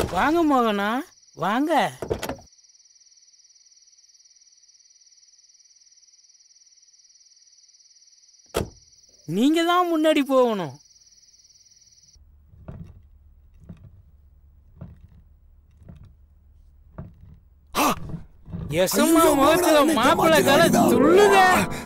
வாங்க மோகனா வாங்க நீங்க தான் முன்னாடி போகணும் எசமா ஐயோ, முகத்துல மோகனா, மாப்பிள்ளை என்னை கலை ஏமாத்திடாதீடா. துள்ளுத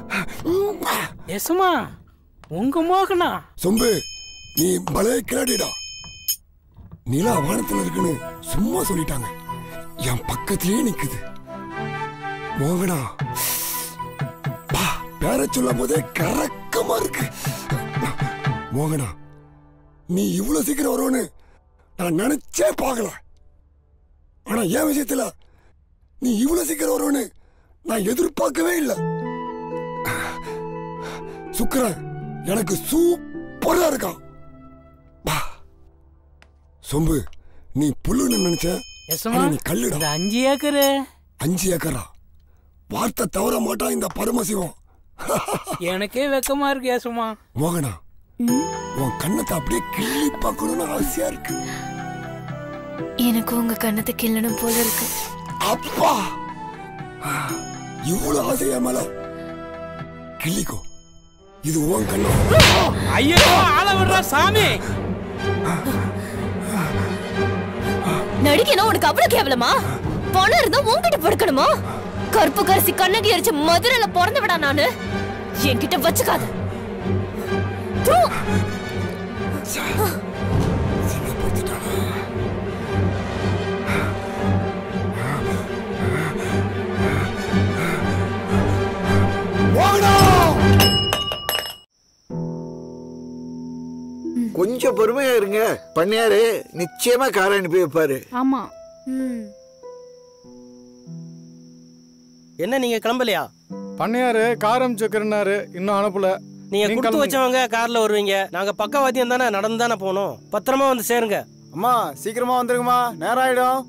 எசமா உங்க மோகனா சொம்பு நீ பலே கிளாடிடா நிலா வானத்துல இருக்குன்னு சும்மா சொல்லிட்டாங்க என் பக்கத்திலேயே நிக்குது மோகனா பா பேர சொல்லும் போதே கரக்கமா இருக்கு மோகனா நீ இவ்வளவு சீக்கிரம் வருவன்னு நான் நினைச்சே பார்க்கல ஆனா என் விஷயத்துல நீ இவ்வளவு சீக்கிரம் வருவன்னு நான் எதிர்பார்க்கவே இல்லை சுக்கரன் எனக்கு சூப்பரா இருக்கான் பா. சொம்பு நீ புல்லுன்னு நினைச்ச எசமா ஆனா நீ கல்லுடா இந்த அஞ்சு ஏக்கரு அஞ்சு ஏக்கரா வார்த்தை தவற மாட்டான் இந்த பரமசிவம் எனக்கே வெக்கமா இருக்கு ஏசமா மோகனா உன் கண்ணத்தை அப்படியே கிள்ளி பார்க்கணும்னு ஆசையா இருக்கு எனக்கு உங்க கண்ணத்தை கிள்ளணும் போல இருக்கு அப்பா இவ்வளவு ஆசையா மேல கிள்ளிக்கோ இது உன் கண்ணம் ஐயோ ஆள விடுறா சாமி நடிக்கணும் உனக்கு அவ்வளவு கேவலமா பணம் இருந்தா உன்கிட்ட படுக்கணுமா கருப்பு கரிசி கண்ணகி எரிச்ச மதுரையில பிறந்து விடா நானு என்கிட்ட வச்சுக்காத தூ. மோகனா கொஞ்சம் பொறுமையா இருங்க பண்ணியாரு நிச்சயமா கார் அனுப்பி வைப்பாரு ஆமா ம். என்ன நீங்க கிளம்பலையா பண்ணையாரு கார் அனுப்பிச்சுக்கிறனாரு இன்னும் அனுப்பல நீங்க நீங்க கொடுத்து கிளம்புங்க. வச்சவங்க கார்ல வருவீங்க நாங்க பக்கவாத்தியம் தானே நடந்து தானே போகணும் பத்திரமா வந்து சேருங்க அம்மா சீக்கிரமா வந்துருங்கம்மா நேரம் ஆயிடும்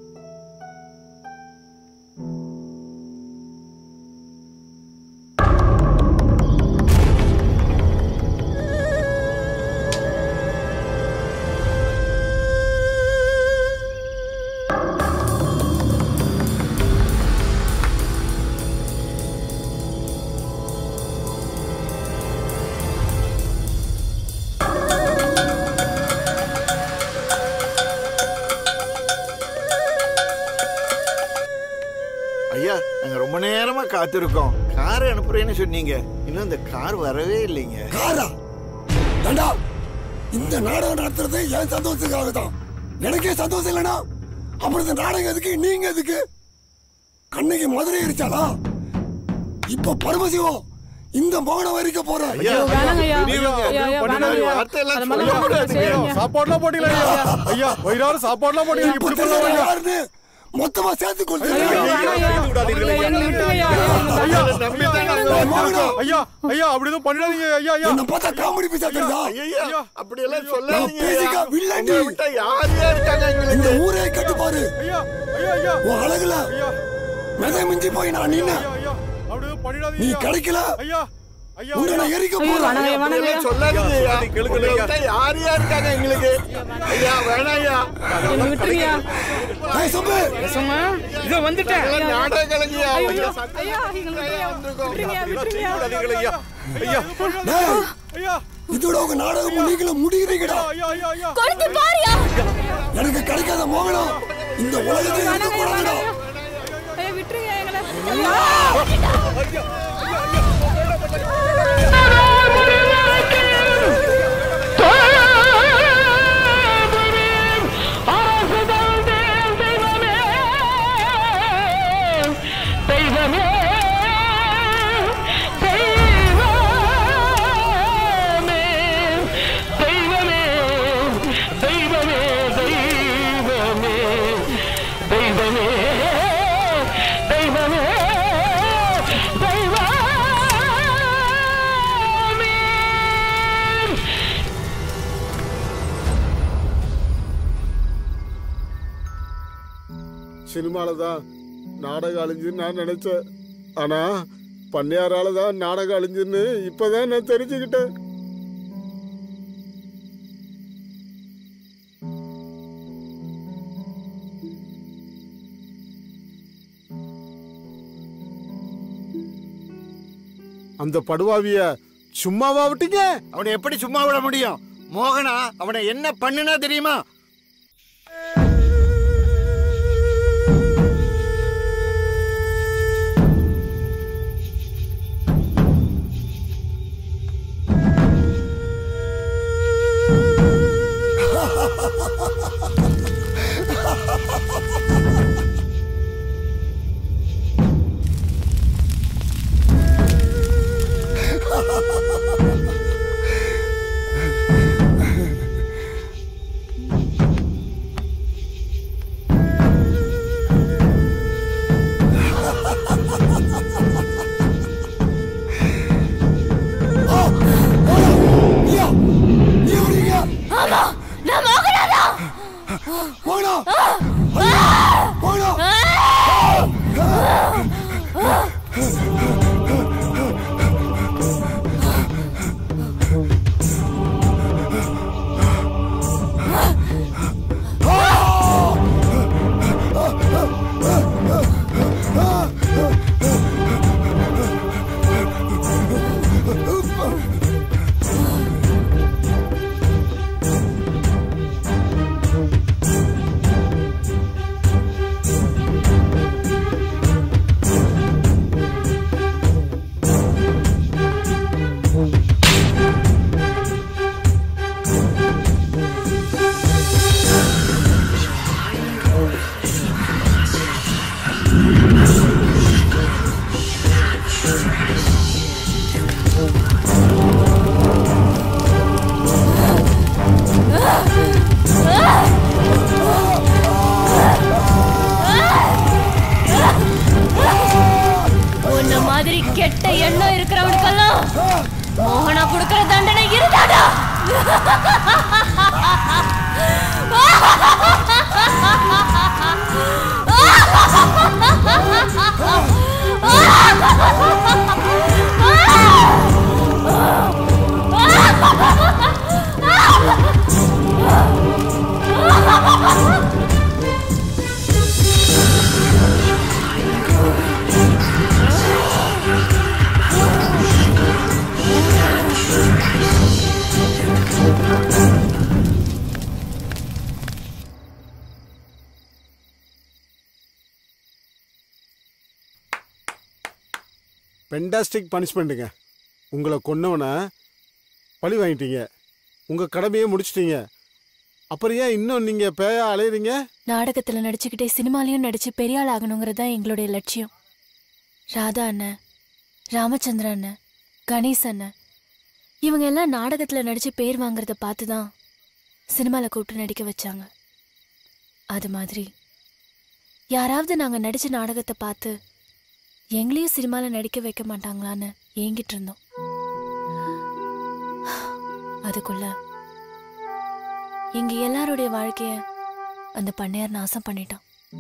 ஐயா நாங்க ரொம்ப நேரமா காத்திருக்கோம் கார் அனுப்புறேன்னு சொன்னீங்க இன்னும் இந்த கார் வரவே இல்லைங்க காரா ஏண்டா இந்த நாடகம் நடத்துறது என் சந்தோஷத்துக்காக தான் எனக்கே சந்தோஷம் இல்லைனா அப்புறம் இந்த நாடகம் எதுக்கு நீங்க எதுக்கு கண்ணகி மதுரை எரிச்சாளா இப்ப பரமசிவம் இந்த மோகன வரிக்க போற ஐயா, வேணாங்க ஐயா. பெரியவங்க, ஐயா, ஐயா, பண்ணி வேணாங்க ஐயா. வார்த்தையெல்லாம் அது மாதிரிலாம் சொல்லக்கூடாதுங்க. செய்யாதீங்க. சாப்பாடுலாம் போட்டீங்களா ஐயா ஐயா வயிறாறு சாப்பாடுலாம் போட்டீங்க இப்ப இப்படி பண்ணலாம் தெரிஞ்சது ஐயா யாருன்னு மொத்தமா சேர்த்து ஐயா, கொடுத்துருக்கேன் வேணாம் ஐயா. ஐயா, எங்களை விட்டுருங்க ஐயா. ஐயா நம்பிதான் நாங்க ஏய், மோகனா, ஐயா ஐயா அப்படி எதுவும் பண்ணிடாதீங்க ஐயா ஐயா என்னை பார்த்தா காமெடி பீஸா தெரியுதா ஐயா அப்படியெல்லாம் சொல்லாதீங்க நான் பேசிக்கா ஐயா. வில்லண்டி. உங்களை விட்டா யார் யார் இருக்காங்க இந்த எங்களுக்கு ஊரே கட்டு பாரு ஐயா ஐயா ஐயா உன் அழகுல ஐயா மெதை மிஞ்சி போய் நான் நின்ன ஐயா ஐயா அப்படி எதுவும் நீ பண்ணிடாதீங்க ஐயா. கிடைக்கல ஐயா ஐயா உன்னை நான் எரிக்க ஐயோ, போறேன் வேணாங்க ஐயா, வேணாங்க ஐயா. அப்படியெல்லாம் சொல்லாதீங்க ஐயா. உங்களை விட்டா யார் யார் இருக்காங்க எங்களுக்கு ஐயா வேணாம் ஐயா எங்களை விட்டுருங்க ஐயா. ஏய், சொம்பு எசமா இதோ வந்துட்டேன் இதெல்லாம் நாடகம் கலைஞயா ஐயோ, ஐயோ, ஐயா, எங்களை விட்டுருங்க ஐயா. விட்டுருங்க, விட்டுருங்க ஐயா. ஐயா டேய், ஐயா இதோட உங்க நாடகம் நீங்களும் முடிகிறீங்கடா ஐயா ஐயா ஐயா கொடுத்து பாரியா எனக்கு கிடைக்காத மோகனம் இந்த உலகத்தில் இருக்க கூடாதுடா ஐயா, விட்டுருங்க எங்களை. சினிமால தான் நாடகம் அழிஞ்சுன்னு நான் நினைச்சேன் ஆனா பண்ணையாரால தான் நாடகம் அழிஞ்சுன்னு இப்பதான் நான் தெரிஞ்சுக்கிட்டேன் அந்த படுவாவிய சும்மாவா விட்டீங்க அவனை எப்படி சும்மா விட முடியும் மோகனா அவனை என்ன பண்ணுனா தெரியுமா ஐயா நீ வரீங்க ஆமா நான் மோகனாதான் போடா ஐயா போடா உன்ன மாதிரி கெட்ட எண்ணம் இருக்கிறவனுக்கெல்லாம் மோகனா கொடுக்கிற தண்டனை இருந்தாடா பெண்டாஸ்டிக் பனிஷ்மெண்ட்டுங்க உங்களை கொன்னவனை பழி வாங்கிட்டீங்க உங்கள் கடமையை முடிச்சிட்டீங்க அப்புறம் ஏன் இன்னும் நீங்கள் பேயா அலையுறீங்க நாடகத்துல நடிச்சுக்கிட்டே சினிமாலையும் நடிச்சு பெரிய ஆள் ஆகணுங்கிறது தான் எங்களுடைய லட்சியம் ராதா அண்ணன் ராமச்சந்திர அண்ணன் கணேஷ் அண்ணன் இவங்க எல்லாம் நாடகத்துல நடிச்சு பேர் வாங்குறத பார்த்து தான் சினிமால கூப்பிட்டு நடிக்க வச்சாங்க அது மாதிரி யாராவது நாங்க நடிச்ச நாடகத்தை பார்த்து எங்களையும் சினிமால நடிக்க வைக்க மாட்டாங்களான்னு ஏங்கிட்டு இருந்தோம் அதுக்குள்ள எங்க எல்லாருடைய வாழ்க்கைய அந்த பண்ணையார் நாசம் பண்ணிட்டான்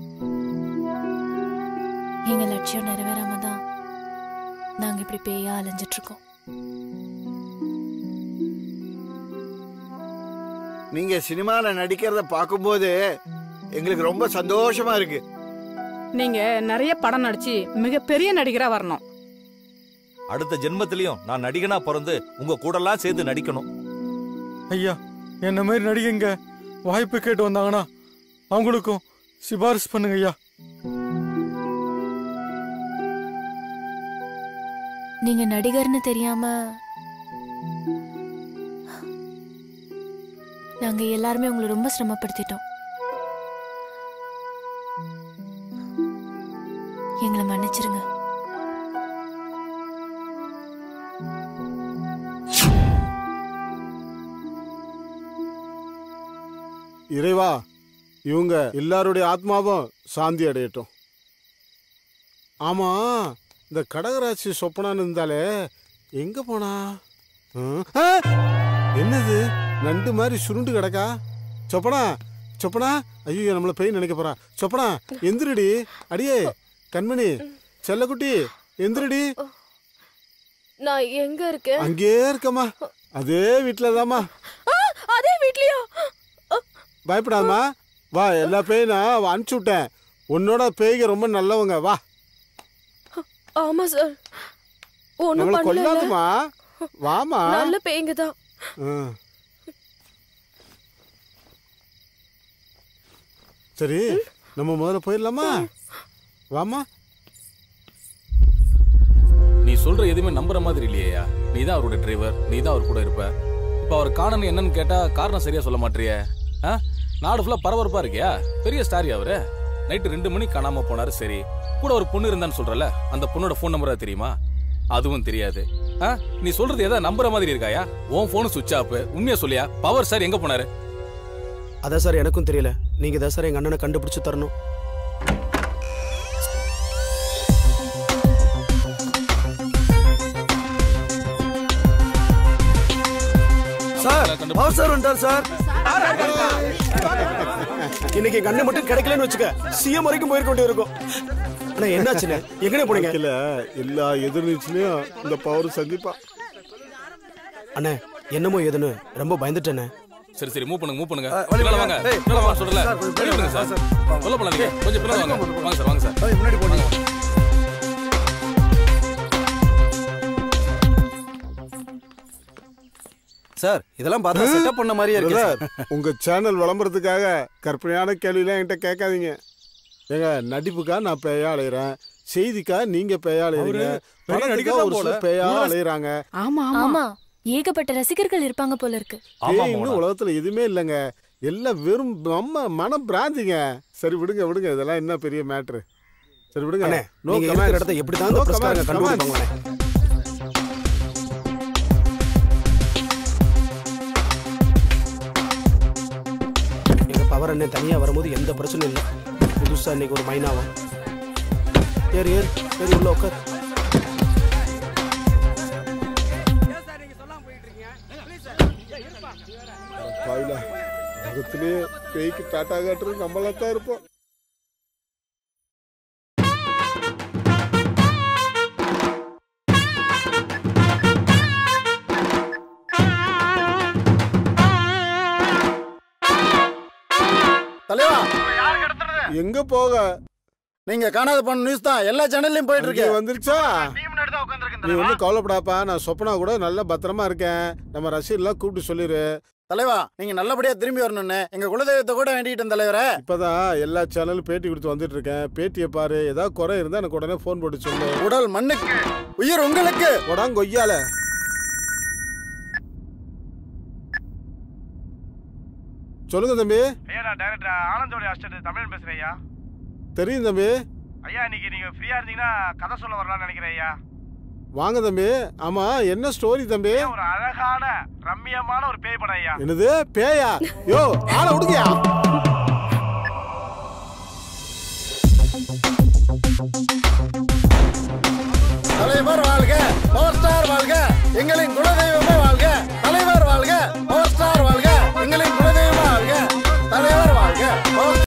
எங்க லட்சியம் நிறைவேறாம தான் நாங்க இப்படி பேயா அலைஞ்சிட்டு இருக்கோம் நீங்க சினிமால நடிக்கிறத பார்க்கும்போது எங்களுக்கு ரொம்ப சந்தோஷமா இருக்கு நீங்க நிறைய படம் நடிச்சு மிகப்பெரிய நடிகரா வரணும் அடுத்த ஜென்மத்திலையும் நான் நடிகனா பிறந்து உங்க கூடலாம் சேர்ந்து நடிக்கணும் ஐயா என்ன மாதிரி நடிகங்க வாய்ப்பு கேட்டு வந்தாங்கன்னா அவங்களுக்கும் சிபாரிசு பண்ணுங்க ஐயா நீங்க நடிகர்னு தெரியாம நாங்க எல்லாருமே உங்களை ரொம்ப சிரமப்படுத்திட்டோம் எங்களை மன்னிச்சிருங்க இறைவா இவங்க எல்லாருடைய ஆத்மாவும் சாந்தி அடையட்டும் ஆமா இந்த கடகராட்சி சொப்பனான்னு இருந்தாலே எங்க போனா ம், ஆ! என்னது நண்டு மாதிரி சுருண்டு கிடக்கா சொப்பனா சொப்பனா ஐயோ நம்மள பெயின் நினைக்க போறா சொப்பனா எந்திரடி அடியே கண்மணி செல்லக்குட்டி எந்திரடி நான் எங்க இருக்கேன் அங்கேயே இருக்கம்மா அதே வீட்டுல அதே வீட்லயா பயப்படாதம்மா வா எல்லா பேயும் நான் அனுப்பிச்சு விட்டேன் உன்னோட பேய்க ரொம்ப நல்லவங்க வா ஆமா சார் ஒண்ணும் நம்மள பண்ணல கொல்லாதுமா வாமா நல்ல பேய்ங்க தான் ஆ. சரி நம்ம முதல்ல போயிடலாமா வாமா நீ சொல்ற எதுவுமே நம்புற மாதிரி இல்லையா நீ தான் அவரோட டிரைவர் நீ தான் அவர் கூட இருப்ப இப்ப அவர் காரணம் என்னன்னு கேட்டா காரணம் சரியா சொல்ல மாட்டியே ஆ? நாடு ஃபுல்லா பரபரப்பா இருக்கியா பெரிய ஸ்டாரி அவரு நைட்டு ரெண்டு மணிக்கு காணாம போனாரு சரி கூட ஒரு பொண்ணு இருந்தான்னு சொல்றல அந்த பொண்ணோட ஃபோன் நம்பரா தெரியுமா அதுவும் தெரியாது ஆ? நீ சொல்றது எதாவது நம்புற மாதிரி இருக்காயா உன் போன் சுவிட்ச் ஆஃப் உண்மையா சொல்லியா பவர் சார் எங்க போனாரு அதான் சார் எனக்கும் தெரியல நீங்க தான் சார் எங்க அண்ணனை கண்டுபிடிச்சு தரணும் சார் பவர் சார் வந்துட்டார் சார் இன்னைக்கு எங்க அண்ணன் மட்டும் கிடைக்கலன்னு வச்சுக்க சிஎம் வரைக்கும் போயிருக்க வேண்டிய இருக்கும் அண்ணா என்னாச்சுண்ணே எங்கனே போனீங்க வாழ்க்கையில எல்லா எதிர்நீச்சலையும் இந்த பவர் சந்திப்பா அண்ணே என்னமோ ஏதுன்னு ரொம்ப பயந்துட்டேண்ணே சரி சரி மூவ் பண்ணுங்க மூவ் பண்ணுங்க ஆ, வழி பின்னால விடுங்க. வாங்க ஏய், பின்னால வாங்க சொல்றல சார், கொஞ்சம் வழி விடுங்க சார் சார், சொல்ல பண்ணாதீங்க கொஞ்சம் பின்னால வாங்க வாங்க சார் வாங்க சார் முன்னாடி போனீங்க சார் இதெல்லாம் பார்த்தா செட்டப் பண்ண மாதிரியே இருக்கு சார் Brother, உங்க சேனல் விளம்பரத்துக்காக கற்பனையான கேள்விலாம் என்கிட்ட கேட்காதீங்க ஏங்க நடிப்புக்கா நான் பேயா அலையிறேன் செய்திக்கா நீங்க பேயா அலையிறீங்க அவரு பெரிய படத்துக்கா நடிகர் தான் ஒரு போல. சில பேயா ஊரா- அலையிறாங்க ஆமா ஆமா ஏகப்பட்ட ரசிகர்கள் இருப்பாங்க போல இருக்கு பேயின்னு உலகத்துல எதுவுமே இல்லைங்க எல்லாம் வெறும் நம்ம மன பிராந்திங்க சரி விடுங்க விடுங்க இதெல்லாம் என்ன பெரிய மேட்ரு சரி விடுங்க அண்ணே, No நீங்க comments. இருக்கிற இடத்த எப்படிதான் இந்த No பிரஸ்காரங்க comments, கண்டுபிடிப்பாங்களே. comments. எங்க பவர் அண்ணன் தனியா வரும்போது எந்த பிரச்சனையும் இல்லை புதுசா இன்னைக்கு ஒரு மைனாவா ஏறு ஏறு ஏறு உள்ள உட்கார் பாவிலா உலகத்திலே பேய்க்கு டாட்டா காட்டுறது நம்மளா தான் இருப்போம் தலைவா எங்க போக நீங்க காணாத போன நியூஸ் தான் எல்லா சேனல்லையும் போயிட்டு இருக்கு இருக்கு வந்துருச்சா நீ ஒன்றும் கவலைப்படாப்பா நான் சொப்பனா கூட நல்ல பத்திரமா இருக்கேன் நம்ம ரசிகர்லாம் கூப்பிட்டு சொல்லிடு தலைவா நீங்க நல்லபடியா திரும்பி வரணும்னு எங்க குலதெய்வத்தை கூட வேண்டிக்கிட்டேன் தலைவரே இப்பதான் எல்லா சேனலும் பேட்டி கொடுத்து வந்துட்டு இருக்கேன் பேட்டியை பாரு ஏதாவது குறை இருந்தா எனக்கு உடனே ஃபோன் போட்டு சொல்லு உடல் மண்ணுக்கு உயிர் உங்களுக்கு உடாங்க கொய்யால சொல்லுங்க தம்பி ஐயா நான் டைரக்டர் ஆனந்தோட அசிஸ்டன்ட் தமிழன் பேசுறேன் ஐயா தெரியும் தம்பி ஐயா இன்னைக்கு நீங்க ஃப்ரீயா இருந்தீங்கன்னா கதை சொல்ல வரலாம்னு நினைக்கிறேன் ஐயா வாங்க தம்பி ஆமா என்ன ஸ்டோரி தம்பி ஒரு அழகான ரம்மியமான ஒரு பேய் படம் ஐயா என்னது பேயா யோ ஆளை விடுங்கயா தலைவர் வாழ்க பவர் ஸ்டார் வாழ்க எங்களின் குல